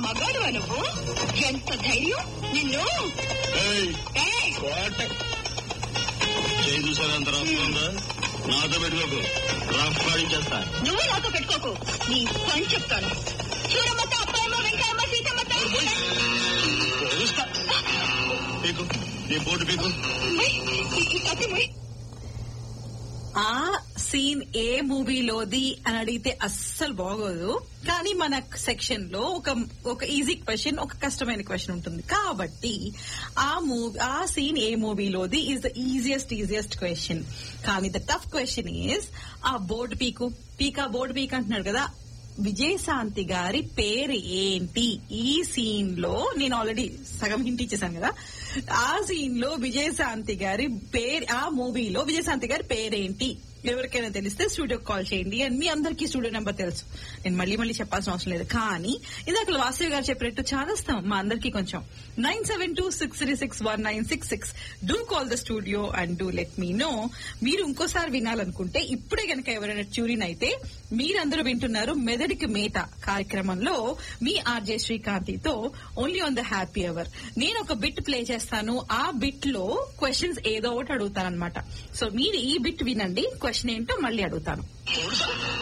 మగాడువా నువ్వు ఎంత ధైర్యం నిన్ను ఏయ్, ఏయ్, కోట. చేయి చూసారా అంత రాస్తుందా నాతో పెట్టుకోకు రఫ్ పాడించేస్తా నువ్వు నాతో పెట్టుకోకు నీ పని చెప్తాను చూడమ్మత అప్పాయమ్మ వెంకయ్యమ్మ సీతమ్మత తెలుస్తా. పీకు నీ బోటు పీకు మొయ్, ఈ- ఈ కత్తి మొయ్. ఆ సీన్ ఏ మూవీలోది అని అడిగితే అస్సలు బాగోదు కానీ మన సెక్షన్ లో ఒక ఒక ఈజీ క్వశ్చన్ ఒక కష్టమైన క్వశ్చన్ ఉంటుంది కాబట్టి ఆ మూవీ ఆ సీన్ ఏ మూవీలోది is the easiest easiest question కానీ ద టఫ్ క్వశ్చన్ ఈజ్ ఆ బోర్డు పీకు పీకా బోర్డు పీక్ అంటున్నాడు కదా విజయశాంతి గారి పేరు ఏంటి ఈ సీన్ లో నేను ఆల్రెడీ సగం హింట్ ఇచ్చేసాను కదా ఆ సీన్ లో విజయశాంతి గారి పేరు ఆ మూవీలో విజయశాంతి గారి పేరేంటి ఎవరికైనా తెలిస్తే స్టూడియో కాల్ చేయండి అండ్ మీ అందరికీ స్టూడియో నెంబర్ తెలుసు నేను మళ్ళీ మళ్ళీ చెప్పాల్సిన అవసరం లేదు కానీ ఇందాక వాసవి గారు చెప్పినట్టు చాలా ఇస్తాం మా అందరికీ కొంచెం nine seven two six three six one nine six six do call the studio and do let me know మీరు ఇంకోసారి వినాలనుకుంటే ఇప్పుడే గనక ఎవరైనా ట్యూరిన్ అయితే మీరందరూ వింటున్నారు మెదడికి మేట కార్యక్రమంలో మీ ఆర్జే శ్రీకాంతితో only on the happy hour నేను ఒక బిట్ ప్లే చేస్తాను ఆ బిట్ లో క్వశ్చన్స్ ఏదో ఒకటి అడుగుతాను అనమాట సో మీరు ఈ బిట్ వినండి క్వశ్చన్ ఏంటో మళ్ళీ అడుగుతాను